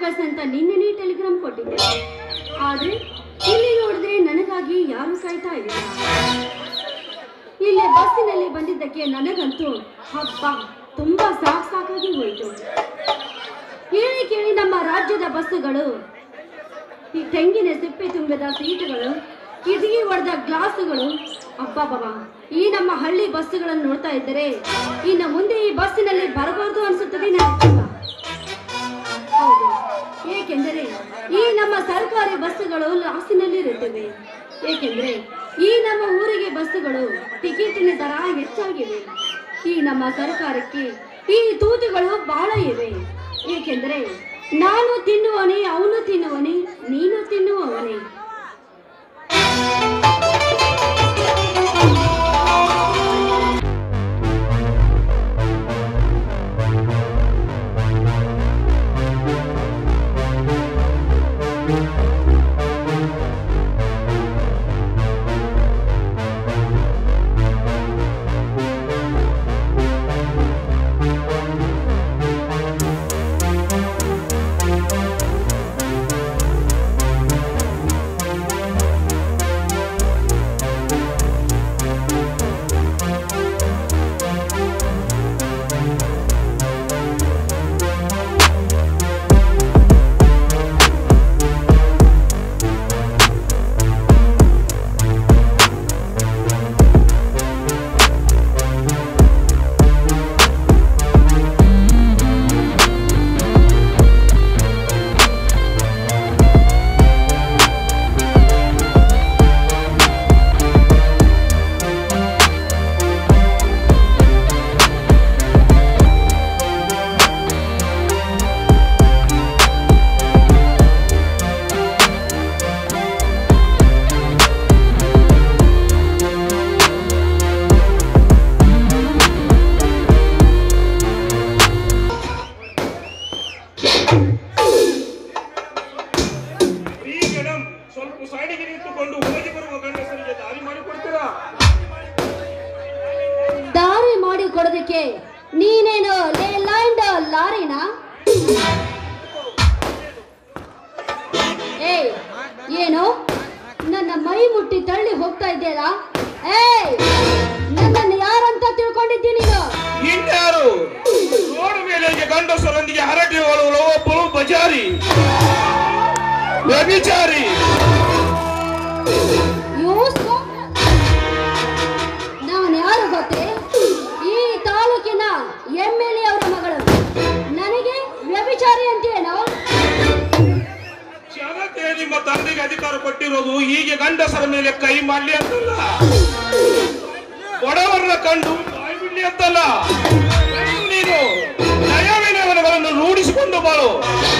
Bus ಅಂತ ನಿನ್ನೆ Telegram ಕೊಟ್ಟಿದ್ದೆ ಆದ್ರೆ ಇಲ್ಲಿ ನೋಡಿದ್ರೆ ನನಗಾಗಿ ಯಾರು ಕಾಯ್ತಾ ಇಲ್ಲ ಇಲ್ಲಿ ಬಸ್ಸಿನಲ್ಲಿ ಬಂದಿದ್ದಕ್ಕೆ ನನಗಂತೂ ಹಬ್ಬ ತುಂಬಾ ಸಾಕ್ ಸಾಕಾಗಿ ಹೋಯಿತು ಕೇಳಿ ಕೇಳಿ ನಮ್ಮ ರಾಜ್ಯದ ಬಸ್ಸುಗಳು ಈ ತೆಂಗಿನ ಸಿಪ್ಪೆ ತುಂಬಿದ ಸೀಟುಗಳು ಕಿಟಕಿ ಹೊಡೆದ ಗ್ಲಾಸುಗಳು ಅಬ್ಬಬ್ಬ ಈ ನಮ್ಮ ಹಳ್ಳಿ ಬಸ್ಸುಗಳನ್ನು ನೋಡ್ತಾ ಇದ್ದರೆ ಇನ್ನು ಮುಂದೆ ಈ ಬಸ್ಸಿನಲ್ಲಿ ಬರಬಾರ್ದು ಅನ್ಸುತ್ತದೆ ನನಗೆ ಹೌದು ಏಕೆಂದರೆ ಈ ನಮ್ಮ ಸರ್ಕಾರಿ ಬಸ್ಸುಗಳು ಲಾಸಿನಲ್ಲಿರುತ್ತವೆ ಏಕೆಂದರೆ ಈ ನಮ್ಮ ಊರಿಗೆ ಬಸ್ಸುಗಳು ಟಿಕೆಟಿನ ದರ ಹೆಚ್ಚಾಗಿವೆ ಈ ನಮ್ಮ ಸರ್ಕಾರಕ್ಕೆ ಈ ತೂತುಗಳು ಬಹಳ ಇವೆ ಏಕೆಂದರೆ ನಾನು ತಿನ್ನುವನೇ ಅವನು ತಿನ್ನುವನೇ ನೀನು ತಿನ್ನುವವನೇ ಈ ಮೇಡಮ್ ಸ್ವಲ್ಪ ಸೈಡಿಗೆ ನಿಂತುಕೊಂಡು ಹೋಗಿ ಬರುವ ಗಂಡಸರಿಗೆ ದಾರಿ ಮಾಡಿಕೊಡ್ತೀರಾ ದಾರಿ ಮಾಡಿ ಕೊಡೋದಕ್ಕೆ ನೀನೇನು ಲೇ ಲೈಂಡ್ ಲಾರಿನಾ ಏಯ್ ಏನು ನನ್ನ ಮೈ ಮುಟ್ಟಿ ತಳ್ಳಿ ಹೋಗ್ತಾ ಇದ್ದೀಯಲ್ಲ ಏಯ್ ನನ್ನನ್ನು ಯಾರಂತ ತಿಳ್ಕೊಂಡಿದ್ದೀನಿ ನೀನು ಇನ್ಯಾರು ರೋಡ್ ಮೇಲೆ ಗಂಡಸರೊಂದಿಗೆ ಹರಟಿ ಹೊಳುವ ಒಬ್ಬಳು ಬಜಾರಿ ವ್ಯಭಿಚಾರಿ You stop. ನಾನು ಯಾರು ಗೊತ್ತೇ ಈ ತಾಲೂಕಿನ ಎಂ ಎಲ್ ಎ ಅವರ ಮಗಳು ನನಗೆ ವ್ಯಭಿಚಾರಿ ಅಂತೇನೋ ಜನತೆ ನಿಮ್ಮ ತಂದೆಗೆ ಅಧಿಕಾರ ಕೊಟ್ಟಿರೋದು ಹೀಗೆ ಗಂಡಸರ ಮೇಲೆ ಕೈ ಮಾಡ್ಲಿ ಅಂತಲ್ಲ ಬಡವರನ್ನ ಕಂಡು ಬಾಯಿ ಬಿಡ್ಲಿ ಅಂತಲ್ಲ ನೀನು ನಯವಿನಯಗಳನ್ನು ರೂಢಿಸಿಕೊಂಡು ಬಾಳು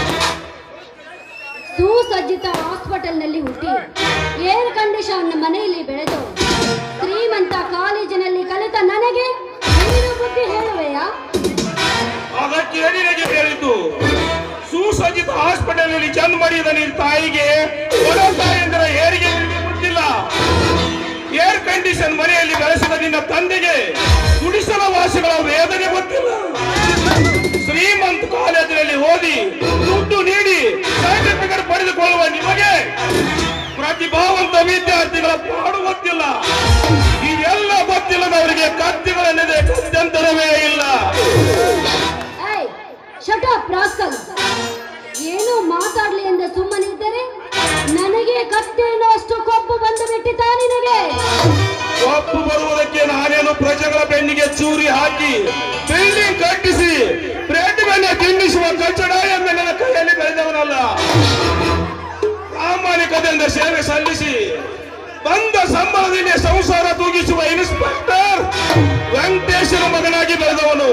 ಸುಸಜ್ಜಿತ ಹಾಸ್ಪಿಟಲ್ನಲ್ಲಿ ಹುಟ್ಟಿ ಏರ್ ಕಂಡೀಷನ್ ಮನೆಯಲ್ಲಿ ಬೆಳೆದು ಶ್ರೀಮಂತ ಕಾಲೇಜಿನಲ್ಲಿ ಕಲಿತ ನನಗೆ ನೀನು ಬುದ್ಧಿ ಹೇಳುವೆಯಾ ಅದಕ್ಕೆ ನಿನಗೆ ಹೇಳಿದ್ದು ಸುಸಜ್ಜಿತ ಹಾಸ್ಪಿಟಲ್ ನಲ್ಲಿ ಜನ್ಮ ಮಾಡಿದ ನಿನ್ನ ತಾಯಿಗೆ ಬಡ ತಾಯಂದಿರ ಏರಿಗೆ ನಿನಗೆ ಗೊತ್ತಿಲ್ಲ ಏರ್ ಕಂಡೀಷನ್ ಮನೆಯಲ್ಲಿ ಬೆಳೆಸಿದ ನಿನ್ನ ತಂದೆಗೆ ಗುಡಿಸಲ ವಾಸಿಗಳ ವೇದನೆ ಗೊತ್ತಿಲ್ಲ ಶ್ರೀಮಂತ ಕಾಲೇಜಿನಲ್ಲಿ ಓದಿ ದುಡ್ಡು ನೀಡಿ ಸರ್ಟಿಫಿಕೇಟ್ ಪಡೆದುಕೊಳ್ಳುವ ನಿಮಗೆ ಪ್ರತಿಭಾವಂತ ವಿದ್ಯಾರ್ಥಿಗಳ ಪಾಡು ಗೊತ್ತಿಲ್ಲ ಇವೆಲ್ಲ ಗೊತ್ತಿಲ್ಲದವರಿಗೆ ಕತ್ತಿಗಳನ್ನಿದೆ ಕತ್ಯಂತರವೇ ಇಲ್ಲ ಏಯ್ ಶಟ್ ಅಪ್ ರಾಸ್ಕಲ್ ಏನು ಮಾತಾಡ್ಲಿ ಎಂದು ಸುಮ್ಮನಿದ್ದರೆ ನನಗೆ ಕತ್ತೇನೋ ಅಷ್ಟು ಕೊಬ್ಬು ಬಂದು ಬಿಟ್ಟಿತಾ ನಿನಗೆ ಒಪ್ಪು ಬರುವುದಕ್ಕೆ ನಾನೇನು ಪ್ರಜೆಗಳ ಬೆನ್ನಿಗೆ ಚೂರಿ ಹಾಕಿ ಬಿಲ್ಡಿಂಗ್ ಕಟ್ಟಿಸಿ ಬ್ರೆಡ್ ಬೆನ್ನ ತಿನ್ನಿಸುವ ಕಚ್ಚಡ ಎಂದ ನನ್ನ ಕೈಯಲ್ಲಿ ಬೆಳೆದವನಲ್ಲ ಪ್ರಾಮಾಣಿಕತೆಯಿಂದ ಸೇವೆ ಸಲ್ಲಿಸಿ ಬಂದ ಸಂಬಳದಿಂದ ಸಂಸಾರ ತೂಗಿಸುವ ಇನ್ಸ್ಪೆಕ್ಟರ್ ವೆಂಕಟೇಶನ ಮಗನಾಗಿ ಬೆಳೆದವನು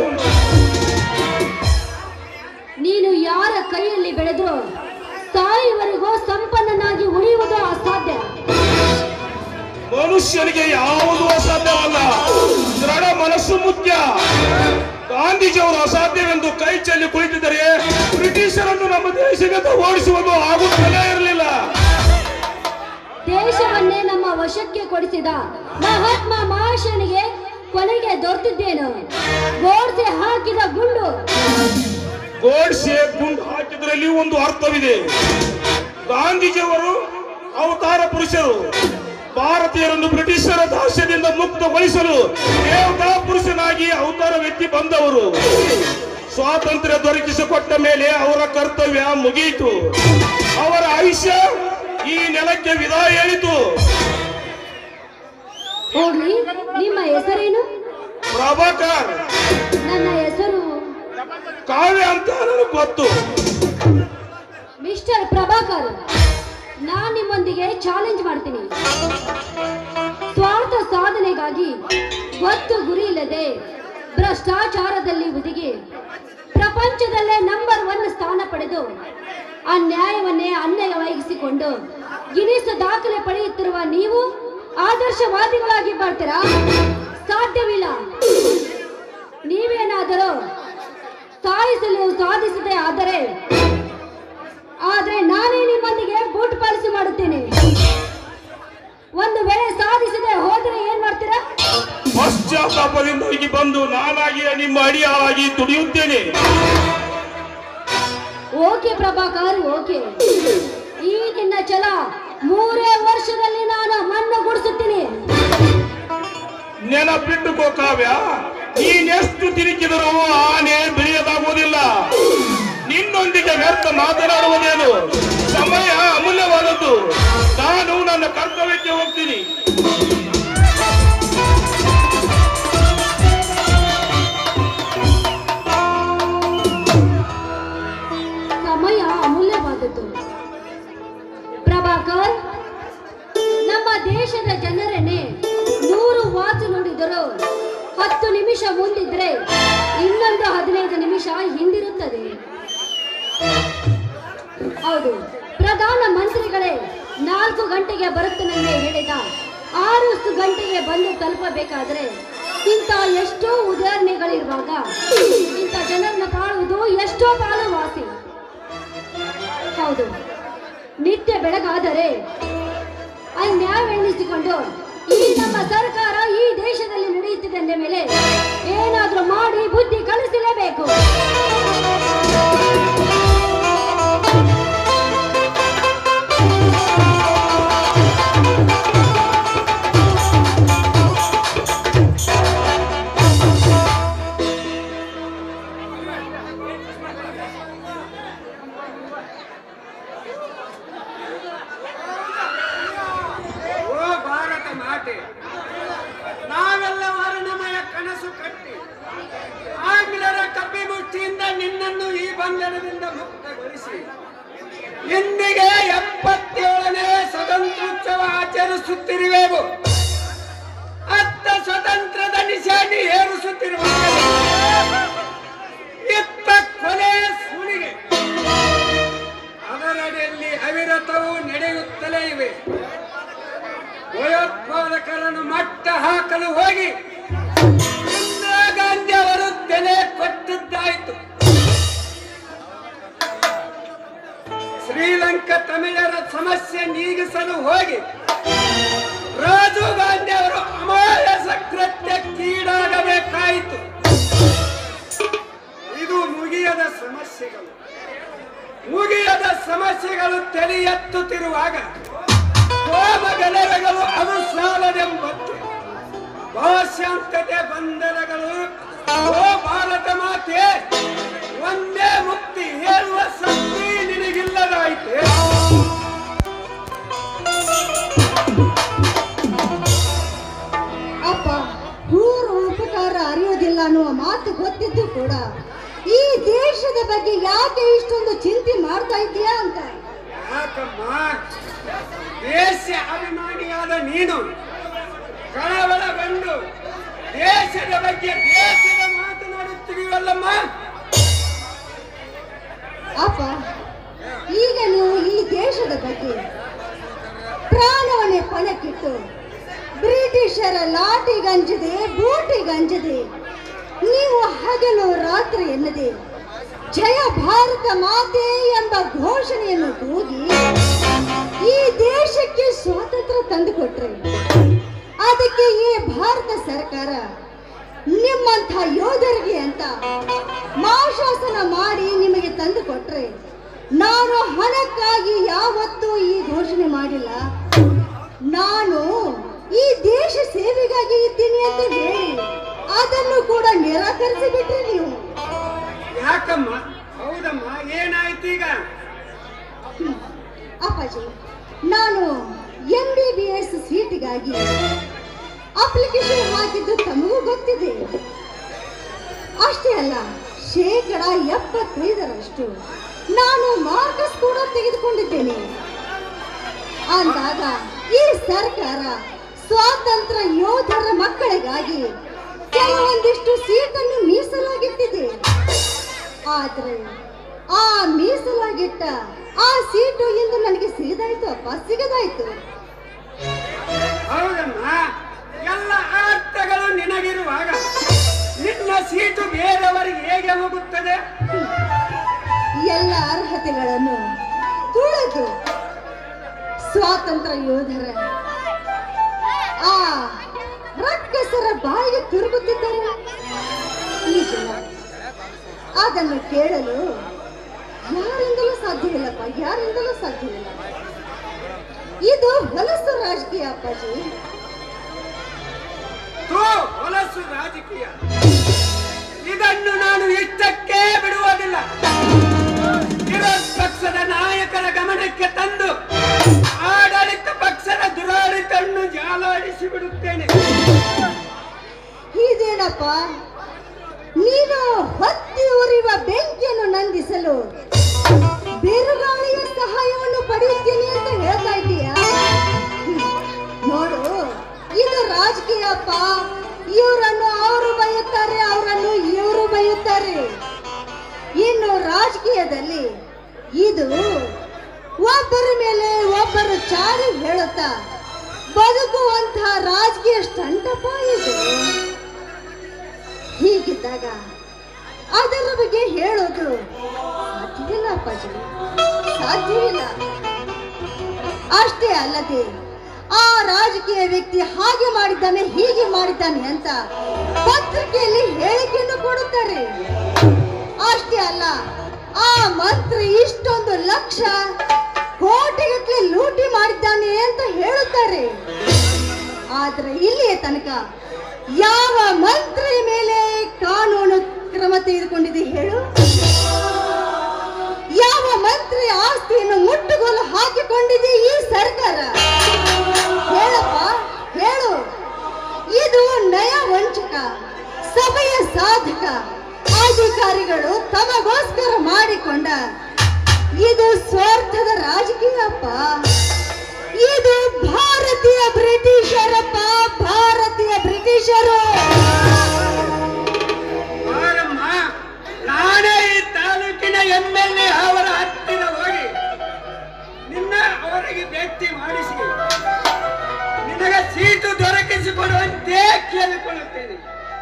ನೀನು ಯಾರ ಕೈಯಲ್ಲಿ ಬೆಳೆದ್ರು ಸಾಯುವರೆಗೂ ಸಂಪನ್ನನಾಗಿ ಉಳಿಯುವುದು ಅಸಾಧ್ಯ ಮನುಷ್ಯನಿಗೆ ಯಾವುದೂ ಅಸಾಧ್ಯವಲ್ಲ ದೃಢ ಮನಸ್ಸು ಮುಖ್ಯ ಗಾಂಧೀಜಿಯವರು ಅಸಾಧ್ಯವೆಂದು ಕೈ ಚೆಲ್ಲಿ ಕುಳಿತಿದ್ದರೆ ಬ್ರಿಟಿಷರನ್ನು ನಮ್ಮ ದೇಶದಿಂದ ಓಡಿಸುವುದು ಆಗುತ್ತಲೇ ಇರಲಿಲ್ಲ ದೇಶವನ್ನೇ ನಮ್ಮ ವಶಕ್ಕೆ ಕೊಡಿಸಿದ ಮಹಾತ್ಮ ಮಹಾಶಯನಿಗೆ ಕೊನೆಗೆ ದೊರೆತಿದ್ದೇನು ಗೋಡ್ಸೆ ಹಾಕಿದ ಗುಂಡು ಗೋಡ್ಸೆ ಗುಂಡು ಹಾಕಿದ್ರಲ್ಲಿ ಒಂದು ಅರ್ಥವಿದೆ ಗಾಂಧೀಜಿಯವರು ಅವತಾರ ಪುರುಷರು ಭಾರತೀಯರನ್ನು ಬ್ರಿಟಿಷರ ದಾಸ್ಯದಿಂದ ಮುಕ್ತಗೊಳಿಸಲು ದೇವತಾ ಪುರುಷನಾಗಿ ಅವತಾರವೆತ್ತಿ ಬಂದವರು ಸ್ವಾತಂತ್ರ್ಯ ದೊರಕಿಸಿಕೊಟ್ಟ ಮೇಲೆ ಅವರ ಕರ್ತವ್ಯ ಮುಗಿಯಿತು ಅವರ ಆಯುಷ್ಯ ಈ ನೆಲಕ್ಕೆ ವಿದಾಯ ಹೇಳಿತು ಹೋಗ್ಲಿ ನಿಮ್ಮ ಹೆಸರೇನು ಪ್ರಭಾಕರ್ ನನ್ನ ಹೆಸರು ಕಾವ್ಯ ಅಂತ ನನಗೆ ಗೊತ್ತು ಮಿಸ್ಟರ್ ಪ್ರಭಾಕರ್ ನಾನ್ ನಿಮ್ಮೊಂದಿಗೆ ಚಾಲೆಂಜ್ ಮಾಡ್ತೀನಿ ಸ್ವಾರ್ಥ ಸಾಧನೆಗಾಗಿ ಗೊತ್ತು ಗುರಿ ಇಲ್ಲದೆ ಭ್ರಷ್ಟಾಚಾರದಲ್ಲಿ ಹುದುಗಿ ಪ್ರಪಂಚದಲ್ಲೇ ನಂಬರ್ ಒನ್ ಸ್ಥಾನ ಪಡೆದು ಅನ್ಯಾಯವನ್ನೇ ಅನ್ಯಾಯವಾಗಿಸಿಕೊಂಡು ಗಿನಿಸ್ ದಾಖಲೆ ಪಡೆಯುತ್ತಿರುವ ನೀವು ಆದರ್ಶವಾದಿಗಳಾಗಿ ಬರ್ತೀರಾ ಸಾಧ್ಯವಿಲ್ಲ ನೀವೇನಾದರೂ ಸಾಧಿಸಲು ಸಾಧಿಸದೆ ಆದರೆ ಆದ್ರೆ ನಾನೇ ನಿಮ್ಮೊಂದಿಗೆ ಬೂಟ್ ಪಾಲಿಸಿ ಮಾಡುತ್ತೇನೆ ಒಂದು ವೇಳೆ ಸಾಧಿಸದೆ ಹೋದರೆ ಏನ್ ಮಾಡ್ತೀರಾ ಪಶ್ಚಾತ್ತಾಪದಿಂದ ಹೋಗಿ ಬಂದು ನಾನಾಗಿ ನಿಮ್ಮ ಅಡಿಯಾಳಾಗಿ ದುಡಿಯುತ್ತೇನೆ ಓಕೆ ಪ್ರಭಾಕರ್ ಓಕೆ ಈ ನಿನ್ನ ಛಲ ಮೂರೇ ವರ್ಷದಲ್ಲಿ ನಾನು ಮಣ್ಣು ಗುಡಿಸುತ್ತೀನಿ ನೆನಪಿಟ್ಟುಕೋ ಕಾವ್ಯ ನೀನೆಷ್ಟು ತಿರುಗಿದರೂ ಆನೆ ಬೆಳೆಯದಾಗುವುದಿಲ್ಲ ನಿನ್ನೊಂದಿಗೆ ವ್ಯರ್ಥ ಮಾತನಾಡುವುದೇನು ಸಮಯ ಅಮೂಲ್ಯವಾದದ್ದು ನಾನು ನನ್ನ ಕರ್ತವ್ಯಕ್ಕೆ ಹೋಗ್ತೀನಿ ಸಮಯ ಅಮೂಲ್ಯವಾದದ್ದು ಪ್ರಭಾಕರ್ ನಮ್ಮ ದೇಶದ ಜನರನ್ನೇ ನೂರು ವಾಚು ನೋಡಿದರು ಹತ್ತು ನಿಮಿಷ ಮುಂದಿದ್ರೆ ಇನ್ನೊಂದು ಹದಿನೈದು ನಿಮಿಷ ಹಿಂದಿರುತ್ತದೆ ಹೌದು ಪ್ರಧಾನ ಮಂತ್ರಿಗಳೇ ನಾಲ್ಕು ಗಂಟೆಗೆ ಬರುತ್ತನೆಂದೇ ಹೇಳಿದ ಆರು ಗಂಟೆಗೆ ಬಂದು ತಲುಪಬೇಕಾದ್ರೆ ಇಂಥ ಎಷ್ಟೋ ಉದಾಹರಣೆಗಳಿರುವಾಗ ಇಂಥ ಜನರನ್ನ ಕಾಣುವುದು ಎಷ್ಟೋ ಕಾಲ ವಾಸಿ ಹೌದು ನಿತ್ಯ ಬೆಳಗಾದರೆ ಅನ್ಯಾಯವೆನ್ನಿಸಿಕೊಂಡು ಈ ನಮ್ಮ ಸರ್ಕಾರ ಈ ದೇಶದಲ್ಲಿ ನಡೆಯುತ್ತಿದೆ ಅಂದ ಮೇಲೆ ಏನಾದ್ರೂ ಮಾಡಿ ಬುದ್ಧಿ ಕಲಿಸಲೇಬೇಕು ಓ ಭಾರತ ಮಾತೆ ನಾವೆಲ್ಲ ವರ್ಣಮಯ ಕನಸು ಕಟ್ಟಿ ಆಂಗ್ಲರ ಕಬ್ಬಿಮುಷ್ಟಿಯಿಂದ ನಿನ್ನನ್ನು ಈ ಬಂಧನದಿಂದ ಮುಕ್ತಗೊಳಿಸಿ ಇಂದಿಗೆ ಎಪ್ಪತ್ತೇಳನೇ ಸ್ವತಂತ್ರೋತ್ಸವ ಆಚರಿಸುತ್ತಿರುವೆವು ಅತ್ತ ಸ್ವತಂತ್ರದ ನಿಶಾನಿ ಏರಿಸುತ್ತಿರುವ ಇತ್ತ ಕೊನೆ ಸುಳಿಗೆ ಅದರಡಿಯಲ್ಲಿ ಅವಿರತವೂ ನಡೆಯುತ್ತಲೇ ಇವೆ ಭಯೋತ್ಪಾದಕರನ್ನು ಮಟ್ಟ ಹಾಕಲು ಹೋಗಿ ಇಂದಿರಾ ಗಾಂಧಿ ಅವರು ಬೆಲೆ ಕೊಟ್ಟಿದ್ದಾಯಿತು ಶ್ರೀಲಂಕಾ ತಮಿಳರ ಸಮಸ್ಯೆ ನೀಗಿಸಲು ಹೋಗಿ ರಾಜೀವ್ ಗಾಂಧಿ ಅವರು ಅಮಾಯಸ ಕೃತ್ಯಕ್ಕೀಡಾಗಬೇಕಾಯಿತು ಇದು ಮುಗಿಯದ ಸಮಸ್ಯೆಗಳು ಮುಗಿಯದ ಸಮಸ್ಯೆಗಳು ತಲೆ ಎತ್ತುತ್ತಿರುವಾಗ ಕೋಮಗಲರಗಳು ಅದು ಸಾಲದೆಂಬಂತೆ ಭಾಷಾಂತತೆ ಬಂಧನಗಳು ಓ ಭಾರತ ಮಾತೆ ಒಂದೇ ಮುಕ್ತಿ ಹೇಳುವ ಶಕ್ತಿ ನಿನಗಿಲ್ಲದಾಯಿತೆ ಅಪ್ಪ ಪೂರ್ವ ಉಪಕಾರ ಅರಿಯೋದಿಲ್ಲ ಅನ್ನುವ ಮಾತು ಗೊತ್ತಿದ್ದು ಕೂಡ ಈ ದೇಶದ ಬಗ್ಗೆ ಯಾಕೆ ಇಷ್ಟೊಂದು ಚಿಂತೆ ಮಾಡ್ತಾ ಇದೀಯಾ ಅಂತ ಯಾಕಮ್ಮ ದೇಶ ಅಭಿಮಾನಿಯಾದ ನೀನು ಕಳವಳಗೊಂಡು ದೇಶದ ಬಗ್ಗೆ ದೇಶದ ಮಾತನಾಡುತ್ತೀವಲ್ಲಮ್ಮ ಅಪ್ಪ ಈಗ ನೀವು ಈ ದೇಶದ ಬಗ್ಗೆ ಪ್ರಾಣವನ್ನೇ ಪಣಕ್ಕಿಟ್ಟು ಬ್ರಿಟಿಷರ ಲಾಟಿಗಂಜದೆ ಬೂಟಿಗಂಜದೆ ನೀವು ಹಗಲು ರಾತ್ರಿ ಎನ್ನದೆ ಜಯ ಭಾರತ ಮಾತೆ ಎಂಬ ಘೋಷಣೆಯನ್ನು ಕೂಗಿ ಈ ದೇಶಕ್ಕೆ ಸ್ವಾತಂತ್ರ್ಯ ತಂದುಕೊಟ್ರೆ ಅದಕ್ಕೆ ಈ ಭಾರತ ಸರ್ಕಾರ ನಿಮ್ಮಂಥ ಯೋಧರಿಗೆ ಅಂತ ಮಾಶಾಸನ ಮಾಡಿ ನಿಮಗೆ ತಂದು ಕೊಟ್ರೆ ನಾನು ಹಣಕ್ಕಾಗಿ ಯಾವತ್ತೂ ಈ ಘೋಷಣೆ ಮಾಡಿಲ್ಲ ನಾನು ಈ ದೇಶ ಸೇವೆಗಾಗಿ ಇದ್ದೀನಿ ಅಂತ ಹೇಳಿ ಅದನ್ನು ಕೂಡ ನಿರಾಕರಿಸಿ ಬಿಟ್ರಿ ನೀವು ಯಾಕಮ್ಮ ಹೌದಮ್ಮ ಏನಾಯ್ತು ಈಗ ಅಪ್ಪಾಜಿ ನಾನು ಎಂ ಬಿ ಬಿ ಎಸ್ ಸೀಟಿಗಾಗಿ ಅಪ್ಲಿಕೇಶನ್ ಹಾಕಿದ್ದು ತಮಗೂ ಗೊತ್ತಿದೆ ಅಷ್ಟೇ ಅಲ್ಲ ಶೇಕಡ ಎಪ್ಪತ್ತೈದರಷ್ಟು ನಾನು ಮಾರ್ಕಸ್ ಕೂಡ ತೆಗೆದುಕೊಂಡಿದ್ದೇನೆ ಅಂದಾಗ ಈ ಸರ್ಕಾರ ಸ್ವಾತಂತ್ರ್ಯ ಯೋಧರ ಮಕ್ಕಳಿಗಾಗಿ ಕೆಲವೊಂದಿಷ್ಟು ಸೀಟನ್ನು ಮೀಸಲಾಗಿಟ್ಟಿದೆ ಆದ್ರೆ ಆ ಮೀಸಲಾಗಿಟ್ಟ ಆ ಸೀಟು ಎಂದು ನನಗೆ ಸಿಗದಾಯ್ತು ಅಪ್ಪ ಸಿಗದಾಯ್ತು ಹೌದಮ್ಮ ಎಲ್ಲ ಅರ್ಥಗಳು ನಿನಗಿರುವಾಗ ನಿನ್ನ ಸೀಟು ಬೇರೆಯವರಿಗೆ ಹೇಗೆ ಹೋಗುತ್ತದೆ ಎಲ್ಲ ಅರ್ಹತೆಗಳನ್ನು ತುಳಿದು ಸ್ವಾತಂತ್ರ್ಯ ಯೋಧರ ಆ ರಕ್ಕಸರ ಬಾಯಿಗೆ ತಿರುಗುತ್ತಿದ್ದಾರೆ ಈ ಜನ ಅದನ್ನು ಕೇಳಲು ಯಾರಿಂದಲೂ ಸಾಧ್ಯವಿಲ್ಲಪ್ಪ ಯಾರಿಂದಲೂ ಸಾಧ್ಯವಿಲ್ಲ ಇದು ಹೊಲಸು ರಾಜಕೀಯ ಅಪ್ಪಾಜಿ ತೂ ಹೊಲಸು ರಾಜಕೀಯ ಇದನ್ನು ನಾನು ಇಷ್ಟಕ್ಕೆ ಬಿಡುವುದಿಲ್ಲ ವಿರೋಧ ಪಕ್ಷದ ನಾಯಕರ ಗಮನಕ್ಕೆ ತಂದು ಆಡಳಿತ ಪಕ್ಷದ ದುರಾಡಳಿತವನ್ನು ಜಾಲಾಡಿಸಿ ಬಿಡುತ್ತೇನೆ ಇದೇನಪ್ಪ ನೀನು ಹೊತ್ತಿ ಉರಿಯುವ ಬೆಂಕಿಯನ್ನು ನಂದಿಸಲು ಬಿರುಗಾಳಿಯ ಸಹಾಯವನ್ನು ಪಡೆಯುತ್ತೀನಿ ಅಂತ ಹೇಳ್ತಾ ಇದ್ದೀಯ ಹ್ಮ್. ನೋಡು ಇದು ರಾಜಕೀಯ ಅಪ್ಪ ಇವರನ್ನು ಅವರು ಬೈಯುತ್ತಾರೆ ಅವರನ್ನು ಇವರು ಬೈಯುತ್ತಾರೆ ಇನ್ನು ರಾಜಕೀಯದಲ್ಲಿ ಇದು ಒಬ್ಬರ ಮೇಲೆ ಒಬ್ಬರು ಚಾಡಿ ಹೇಳುತ್ತಾ ಬದುಕುವಂತಹ ರಾಜಕೀಯ ಸ್ಟಂಟಪ್ಪ ಇದು ಹೀಗಿದ್ದಾಗ ಅದರ ಬಗ್ಗೆ ಹೇಳೋದು ಸಾಧ್ಯವಿಲ್ಲ ಅಪ್ಪಾಜಿ ಸಾಧ್ಯವಿಲ್ಲ ಅಷ್ಟೇ ಅಲ್ಲದೆ ಆ ರಾಜಕೀಯ ವ್ಯಕ್ತಿ ಹಾಗೆ ಮಾಡಿದ್ದಾನೆ ಹೀಗೆ ಮಾಡಿದ್ದಾನೆ ಅಂತ ಪತ್ರಿಕೆಯಲ್ಲಿ ಹೇಳಿಕೆಯನ್ನು ಕೊಡುತ್ತಾರೆ ಅಷ್ಟೇ ಅಲ್ಲ ಆ ಮಂತ್ರಿ ಇಷ್ಟೊಂದು ಲಕ್ಷ ಕೋಟಿಗಟ್ಟಲೆ ಲೂಟಿ ಮಾಡಿದ್ದಾನೆ ಅಂತ ಹೇಳುತ್ತಾರೆ ಆದ್ರೆ ಇಲ್ಲಿಯ ತನಕ ಯಾವ ಮಂತ್ರಿ ಮೇಲೆ ಕಾನೂನು ಕ್ರಮ ತೆಗೆದುಕೊಂಡಿದೆ ಹೇಳು ಯಾವ ಮಂತ್ರಿ ಆಸ್ತಿಯನ್ನು ಮುಟ್ಟುಗೋಲು ಹಾಕಿಕೊಂಡಿದೆ ಈ ಸರ್ಕಾರ ಹೇಳಪ್ಪ ಹೇಳು ಇದು ನಯ ವಂಚಕ ಸಭೆಯ ಸಾಧಕ ಅಧಿಕಾರಿಗಳು ತಮಗೋಸ್ಕರ ಮಾಡಿಕೊಂಡ ಇದು ಸ್ವಾರ್ಥದ ರಾಜಕೀಯಪ್ಪ ಇದು ಭಾರತೀಯ ಬ್ರಿಟಿಷರಪ್ಪ ಭಾರತೀಯ ಬ್ರಿಟಿಷರು ಅವರಮ್ಮ ನಾನೇ ಈ ತಾಲೂಕಿನ ಎಂ ಎಲ್ ಎ ಅವರ ಹತ್ತಿರ ಹೋಗಿ ನಿನ್ನ ಅವರಿಗೆ ಭೇಟಿ ಮಾಡಿಸಿ ನಿನಗೆ ಸೀಟು ದೊರಕಿಸಿಕೊಡುವಂತೆ ಕೇಳಿಕೊಳ್ಳುತ್ತೇನೆ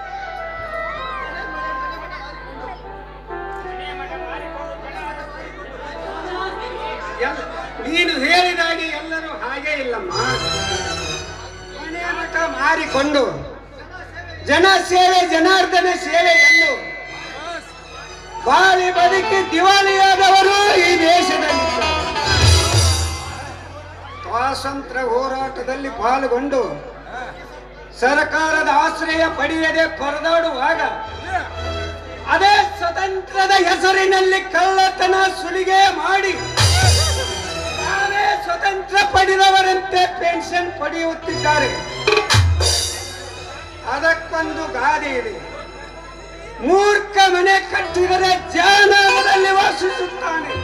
ಎಲ್ಲ- ನೀನು ಹೇಳಿದಾಗೆ ಎಲ್ಲರೂ ಹಾಗೆ ಇಲ್ಲಮ್ಮ ಮನೆ ಮಠ ಮಾರಿಕೊಂಡು ಜನ ಸೇವೆ ಜನಾರ್ದನ ಸೇವೆ ಎಂದು ಬಾಳಿ ಬದುಕಿ ದಿವಾಳಿಯಾದವರು ಈ ದೇಶದಲ್ಲಿ ಸ್ವಾತಂತ್ರ್ಯ ಹೋರಾಟದಲ್ಲಿ ಪಾಲ್ಗೊಂಡು ಸರ್ಕಾರದ ಆಶ್ರಯ ಪಡೆಯದೆ ಪರದಾಡುವಾಗ ಅದೇ ಸ್ವತಂತ್ರದ ಹೆಸರಿನಲ್ಲಿ ಕಳ್ಳತನ ಸುಲಿಗೆ ಮಾಡಿ ನಾವೇ ಸ್ವತಂತ್ರ ಪಡೆದವರಂತೆ ಪೆನ್ಷನ್ ಪಡೆಯುತ್ತಿದ್ದಾರೆ ಅದಕ್ಕೊಂದು ಗಾದೆ ಇದೆ ಮೂರ್ಖ ಮನೆ ಕಟ್ಟಿದರೆ ಜಾನದಲ್ಲಿ ವಾಸಿಸುತ್ತಾನೆ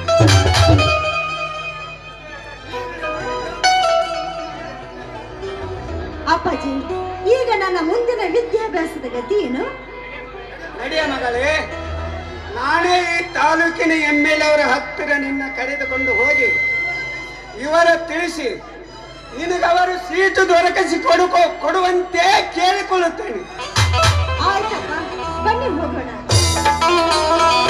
ಅಪ್ಪಾಜಿ ಈಗ ನನ್ನ ಮುಂದಿನ ವಿದ್ಯಾಭ್ಯಾಸದ ಗತಿ ಏನು ನಡೆಯ ಮಗಳೇ ನಾನೇ ಈ ತಾಲೂಕಿನ ಎಂ ಎಲ್ ಅವರ ಹತ್ತಿರ ನಿನ್ನ ಕರೆದುಕೊಂಡು ಹೋಗಿ ಇವರ ತಿಳಿಸಿ ನಿನಗವರು ಸೀಟು ದೊರಕಿಸಿ ಕೊಡುಕೋ ಕೊಡುವಂತೆ ಕೇಳಿಕೊಳ್ಳುತ್ತೇನೆ ಆಯ್ತಪ್ಪ ಬನ್ನಿ ಹೋಗೋಣ